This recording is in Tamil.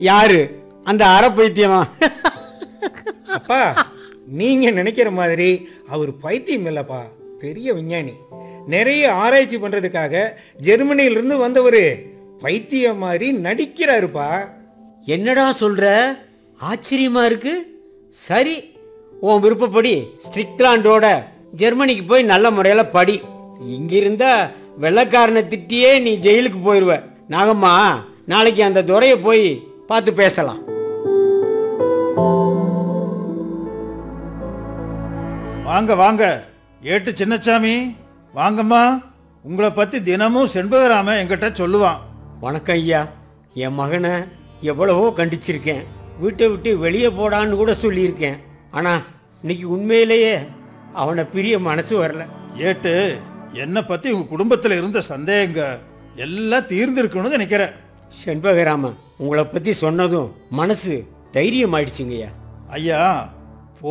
யாரு அந்த அரை பைத்தியமா அப்பா நீங்க நினைக்கிற மாதிரி அவர் பைத்தியம் இல்லப்பா பெரிய விஞ்ஞானி நிறைய ஆராய்ச்சி பண்றதுக்காக ஜெர்மனியிலிருந்து வந்தவர் பைத்தியம் மாதிரி நடிக்கிறாருப்பா என்னடா சொல்ற ஆச்சரியமா இருக்கு சரி உன் விருப்பப்படி ஸ்ட்ரிக்லாண்டோட ஜெர்மனிக்கு போய் நல்ல முறையில் படி இங்க இருந்தா வெள்ளைக்காரனை திட்டியே நீ ஜெயிலுக்கு போயிடுவ நாகம்மா நாளைக்கு அந்த துறையை போய் பார்த்து பேசலாம் வாங்க வாங்க ஏட்டு சின்னசாமி வாங்கம்மா உங்களை பற்றி தினமும் செண்பகராமன் என்கிட்ட சொல்லுவான் வணக்கம் ஐயா என் மகனை எவ்வளவோ கண்டிச்சிருக்கேன் வீட்டை விட்டு வெளியே போடான்னு கூட சொல்லியிருக்கேன் ஆனால் இன்னைக்கு உண்மையிலேயே அவனை பிரிய மனசு வரல ஏட்டு என்னை பற்றி உங்கள் குடும்பத்தில் இருந்த சந்தேகங்க எல்லாம் தீர்ந்திருக்கணும்னு நினைக்கிறேன் செண்பகராமன் உங்களை பற்றி சொன்னதும் மனசு தைரியம் ஆயிடுச்சுங்கய்யா ஐயா